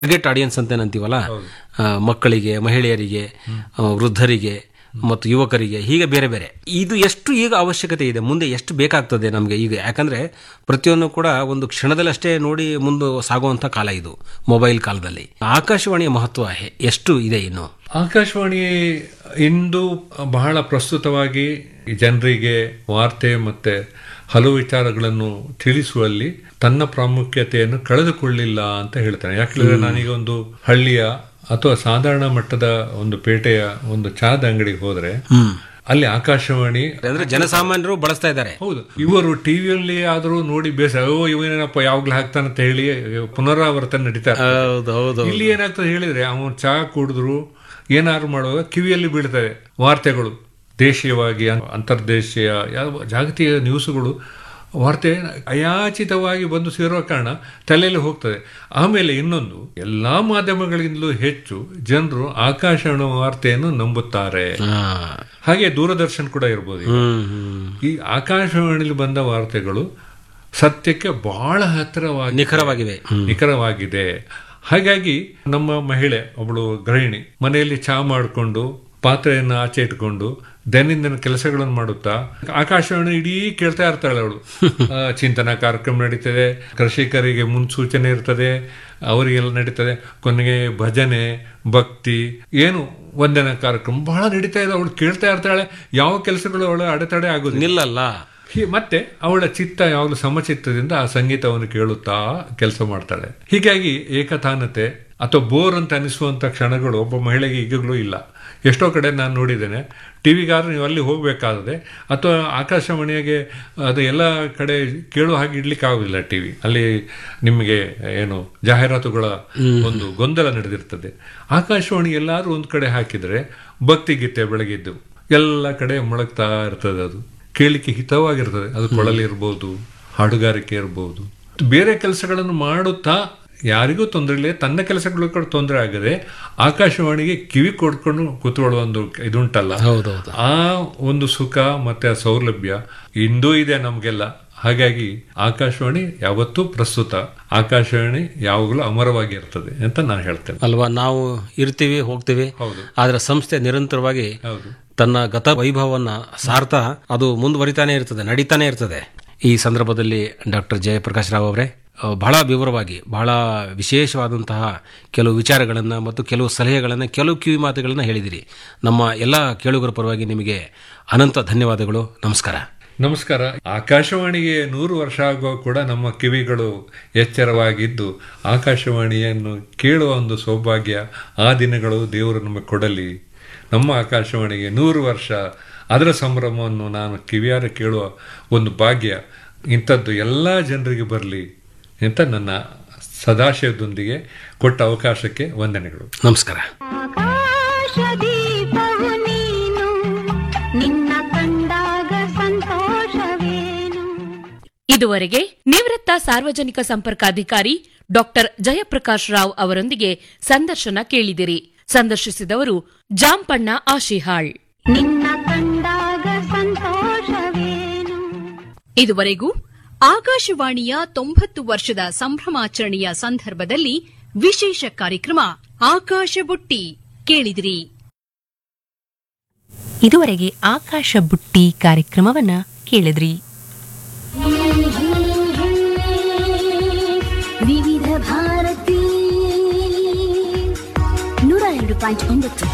Target audience ಅಂತ ಏನಂತೀವಲ್ಲ ಆ, ಮಕ್ಕಳಿಗೆ ಮಹಿಳೆಯರಿಗೆ ಆ, ವೃದ್ಧರಿಗೆ ಮತ್ತು ಯುವಕರಿಗೆ ಹೀಗೆ ಬೇರೆ ಬೇರೆ ಇದು ಎಷ್ಟು ಈಗ ಅವಶ್ಯಕತೆ ಇದೆ ಮುಂದೆ ಎಷ್ಟು ಬೇಕಾಗ್ತದೆ ನಮಗೆ ಈಗ ಯಾಕಂದ್ರೆ ಪ್ರತಿಯೊಂದು ಕೂಡ ಒಂದು ಕ್ಷಣದಲ್ಲಷ್ಟೇ ನೋಡಿ ಮುಂದೆ ಸಾಗುವಂತ ಕಾಲ ಇದು ಮೊಬೈಲ್ ಕಾಲದಲ್ಲಿ ಆಕಾಶವಾಣಿಯ ಮಹತ್ವ ಹೆ- ಎಷ್ಟು ಇದೆ ಇನ್ನು ಆಕಾಶವಾಣಿ ಇಂದು ಬಹಳ ಪ್ರಸ್ತುತವಾಗಿ ಜನರಿಗೆ ವಾರ್ತೆ ಮತ್ತೆ ಹಲವು ವಿಚಾರಗಳನ್ನು ತಿಳಿಸುವಲ್ಲಿ ತನ್ನ ಪ್ರಾಮುಖ್ಯತೆಯನ್ನು ಕಳೆದುಕೊಳ್ಳಿಲ್ಲ ಅಂತ ಹೇಳ್ತಾನೆ ಯಾಕಂದ್ರೆ ನಾನೀಗ ಒಂದು ಹಳ್ಳಿಯ ಅಥವಾ ಸಾಧಾರಣ ಮಟ್ಟದ ಒಂದು ಪೇಟೆಯ ಒಂದು ಚಹಾದ ಅಂಗಡಿಗೆ ಹೋದ್ರೆ ಅಲ್ಲಿ ಆಕಾಶವಾಣಿ ಅಂದ್ರೆ ಜನಸಾಮಾನ್ಯರು ಬಳಸ್ತಾ ಇದ್ದಾರೆ ಹೌದು ಇವರು ಟಿವಿಯಲ್ಲಿ ಆದರೂ ನೋಡಿ ಬೇಸ ಓ ಇವನೇನಪ್ಪ ಯಾವಾಗ್ಲೂ ಹಾಕ್ತಾನಂತ ಹೇಳಿ ಪುನರಾವರ್ತನೆ ನಡೀತಾ ಇರ್ತದೆ. ಹೌದು ಹೌದು ಇಲ್ಲಿ ಏನಾಗ್ತದೆ ಹೇಳಿದ್ರೆ ಅವನು ಚಹಾ ಕುಡಿದ್ರು ಏನಾದ್ರು ಮಾಡುವಾಗ ಕಿವಿಯಲ್ಲಿ ಬೀಳ್ತವೆ ವಾರ್ತೆಗಳು ದೇಶೀಯವಾಗಿ ಅಂ- ಅಂತರ್ದೇಶೀಯ ಯಾವ ಜಾಗತಿಕ ನ್ಯೂಸ್ಗಳು ವಾರ್ತೆ ಅಯಾಚಿತವಾಗಿ ಬಂದು ಸೇರುವ ಕಾರಣ ತಲೆಯಲ್ಲಿ ಹೋಗ್ತದೆ ಆಮೇಲೆ ಇನ್ನೊಂದು ಎಲ್ಲಾ ಮಾಧ್ಯಮಗಳಿಂದಲೂ ಹೆಚ್ಚು ಜನರು ಆಕಾಶವಾಣಿ ವಾರ್ತೆಯನ್ನು ನಂಬುತ್ತಾರೆ ಹಾ. ಹಾಗೆ ದೂರದರ್ಶನ್ ಕೂಡ ಇರ್ಬೋದು ಈಗ. ಹ್ಮ್ ಹ್ಮ್ ಈ ಆಕಾಶವಾಣಿಲಿ ಬಂದ ವಾರ್ತೆಗಳು ಸತ್ಯಕ್ಕೆ ಬಹಳ ಹತ್ತಿರವಾಗಿ ನಿಖರವಾಗಿವೆ ಹ್ಮ್. ನಿಖರವಾಗಿದೆ ಹಾಗಾಗಿ ನಮ್ಮ ಮಹಿಳೆ ಒಬ್ಬಳು ಗೃಹಿಣಿ ಮನೆಯಲ್ಲಿ ಚಹಾ ಮಾಡಿಕೊಂಡು ಪಾತ್ರೆಯನ್ನು ಆಚೆ ಇಟ್ಕೊಂಡು ದೈನಂದಿನ ಕೆಲಸಗಳನ್ನು ಮಾಡುತ್ತಾ ಆಕಾಶವಾಣಿ ಇಡೀ ಕೇಳ್ತಾ ಇರ್ತಾಳೆ ಅವಳು ಆ, ಚಿಂತನಾ ಕಾರ್ಯಕ್ರಮ ನಡೀತದೆ ಕೃಷಿಕರಿಗೆ ಮುನ್ಸೂಚನೆ ಇರ್ತದೆ ಅವರಿಗೆಲ್ಲ ನಡೀತದೆ ಕೊನೆಗೆ ಭಜನೆ ಭಕ್ತಿ ಏನು ವಂದನಾ ಕಾರ್ಯಕ್ರಮ ಬಹಳ ನಡೀತಾ ಇದೆ ಅವಳು ಕೇಳ್ತಾ ಇರ್ತಾಳೆ ಯಾವ ಕೆಲಸಗಳು ಅವಳ ಅಡೆತಡೆ ಆಗುದಿಲ್ಲ ನಿಲ್ಲಲ್ಲ ಹೀ- ಮತ್ತೆ ಅವಳ ಚಿತ್ತ ಯಾವಾಗಲೂ ಸಮಚಿತ್ತದಿಂದ ಆ ಸಂಗೀತವನ್ನು ಕೇಳುತ್ತಾ ಕೆಲಸ ಮಾಡ್ತಾಳೆ ಹೀಗಾಗಿ ಏಕತಾನತೆ ಅಥವಾ ಬೋರ್ ಅಂತ ಅನಿಸುವಂತ ಕ್ಷಣಗಳು ಒಬ್ಬ ಮಹಿಳೆಗೆ ಈಗಲೂ ಇಲ್ಲ ಎಷ್ಟೋ ಕಡೆ ನಾನು ನೋಡಿದ್ದೇನೆ ಟಿವಿಗಾದ್ರೆ ನೀವು ಅಲ್ಲಿ ಹೋಗಬೇಕಾದ್ರೆ ಅಥವಾ ಆಕಾಶವಾಣಿಗೆ ಅದು ಎಲ್ಲ ಕಡೆ ಕೇಳೋ ಹಾಗೆ ಇಡ್ಲಿಕ್ಕೆ ಆಗುದಿಲ್ಲ ಟಿವಿ ಅಲ್ಲಿ ನಿಮಗೆ ಏನು ಜಾಹೀರಾತುಗಳ ಒಂದು ಗೊಂದಲ ನಡೆದಿರ್ತದೆ ಆಕಾಶವಾಣಿ ಎಲ್ಲಾದ್ರೂ ಒಂದು ಕಡೆ ಹಾಕಿದ್ರೆ ಭಕ್ತಿಗೀತೆ ಬೆಳಗಿದ್ದು ಎಲ್ಲ ಕಡೆ ಮೊಳಗ್ತಾ ಇರ್ತದೆ ಅದು ಕೇಳಿಕ್ಕೆ ಹಿತವಾಗಿರ್ತದೆ ಅದು ಕೊಳಲಿ ಇರ್ಬೋದು ಹಾಡುಗಾರಿಕೆ ಇರ್ಬೋದು ಬೇರೆ ಕೆಲಸಗಳನ್ನು ಮಾಡುತ್ತಾ ಯಾರಿಗೂ ತೊಂದರೆ ಇಲ್ಲ ತನ್ನ ಕೆಲಸಗಳು ಕೂಡ ತೊಂದರೆ ಆಗದೆ ಆಕಾಶವಾಣಿಗೆ ಕಿವಿ ಕೊಡ್ಕೊಂಡು ಕೂತ್ಕೊಳ್ಳುವ ಒಂದು ಇದುಂಟಲ್ಲ ಹೌದೌದು ಆ ಒಂದು ಸುಖ ಮತ್ತೆ ಆ ಸೌಲಭ್ಯ ಇಂದೂ ಇದೆ ನಮ್ಗೆಲ್ಲ ಹಾಗಾಗಿ ಆಕಾಶವಾಣಿ ಯಾವತ್ತೂ ಪ್ರಸ್ತುತ ಆಕಾಶವಾಣಿ ಯಾವಾಗಲೂ ಅಮರವಾಗಿ ಇರ್ತದೆ ಅಂತ ನಾನು ಹೇಳ್ತೇನೆ ಅಲ್ವಾ ನಾವು ಇರ್ತೀವಿ ಹೋಗ್ತೀವಿ ಹೌದು ಆದ್ರೆ ಸಂಸ್ಥೆ ನಿರಂತರವಾಗಿ ಹೌದು ತನ್ನ ಗತ ವೈಭವವನ್ನ ಸಾರ್ತಾ ಅದು ಮುಂದುವರಿತಾನೆ ಇರ್ತದೆ ನಡೀತಾನೆ ಇರ್ತದೆ ಈ ಸಂದರ್ಭದಲ್ಲಿ ಡಾಕ್ಟರ್ ಜಯಪ್ರಕಾಶ್ ರಾವ್ ಅವರೇ ಆ, ಬಹಳ ವಿವರವಾಗಿ ಬಹಳ ವಿಶೇಷವಾದಂತಹ ಕೆಲವು ವಿಚಾರಗಳನ್ನು ಮತ್ತು ಕೆಲವು ಸಲಹೆಗಳನ್ನು ಕೆಲವು ಕಿವಿ ಮಾತುಗಳನ್ನು ಹೇಳಿದಿರಿ ನಮ್ಮ ಎಲ್ಲ ಕೇಳುಗರ ಪರವಾಗಿ ನಿಮಗೆ ಅನಂತ ಧನ್ಯವಾದಗಳು ನಮಸ್ಕಾರ ನಮಸ್ಕಾರ ಆಕಾಶವಾಣಿಗೆ ನೂರು ವರ್ಷ ಆಗುವ ಕೂಡ ನಮ್ಮ ಕಿವಿಗಳು ಎಚ್ಚರವಾಗಿದ್ದು ಆಕಾಶವಾಣಿಯನ್ನು ಕೇಳುವ ಒಂದು ಸೌಭಾಗ್ಯ ಆ ದಿನಗಳು ದೇವರು ನಮಗೆ ಕೊಡಲಿ ನಮ್ಮ ಆಕಾಶವಾಣಿಗೆ ನೂರು ವರ್ಷ ಅದರ ಸಂಭ್ರಮವನ್ನು ನಾನು ಕಿವಿಯಾರ ಕೇಳುವ ಒಂದು ಭಾಗ್ಯ ಇಂಥದ್ದು ಎಲ್ಲ ಜನರಿಗೆ ಬರಲಿ ಅಂತ ನನ್ನ ಸದಾಶಯದೊಂದಿಗೆ ಕೊಟ್ಟ ಅವಕಾಶಕ್ಕೆ ವಂದನೆಗಳು ನಮಸ್ಕಾರ ಆಕಾಶದೀಪವು ನೀನು ನಿನ್ನ ಕಂಡಾಗ ಸಂತೋಷವೇನು ಇದುವರೆಗೆ ನಿವೃತ್ತ ಸಾರ್ವಜನಿಕ ಸಂಪರ್ಕಾಧಿಕಾರಿ ಡಾಕ್ಟರ್ ಜಯಪ್ರಕಾಶ್ ರಾವ್ ಅವರೊಂದಿಗೆ ಸಂದರ್ಶನ ಕೇಳಿದಿರಿ ಸಂದರ್ಶಿಸಿದವರು ಜಾಂಪಣ್ಣ ಆಶಿಹಾಳ್ ನಿನ್ನ ಕಂಡಾಗ ಸಂತೋಷವೇನು ಇದುವರೆಗೂ ಆಕಾಶವಾಣಿಯ ತೊಂಬತ್ತು ವರ್ಷದ ಸಂಭ್ರಮಾಚರಣೆಯ ಸಂದರ್ಭದಲ್ಲಿ ವಿಶೇಷ ಕಾರ್ಯಕ್ರಮ ಆಕಾಶ ಬುಟ್ಟಿ ಕೇಳಿದಿರಿ ಇದುವರೆಗೆ ಆಕಾಶ ಬುಟ್ಟಿ ಕಾರ್ಯಕ್ರಮವನ್ನ ಕೇಳಿದ್ರಿ ವಿವಿಧ ಭಾರತಿ ನೂರ ಎರಡು ಪಾಯಿಂಟ್ ಒಂಬತ್ತು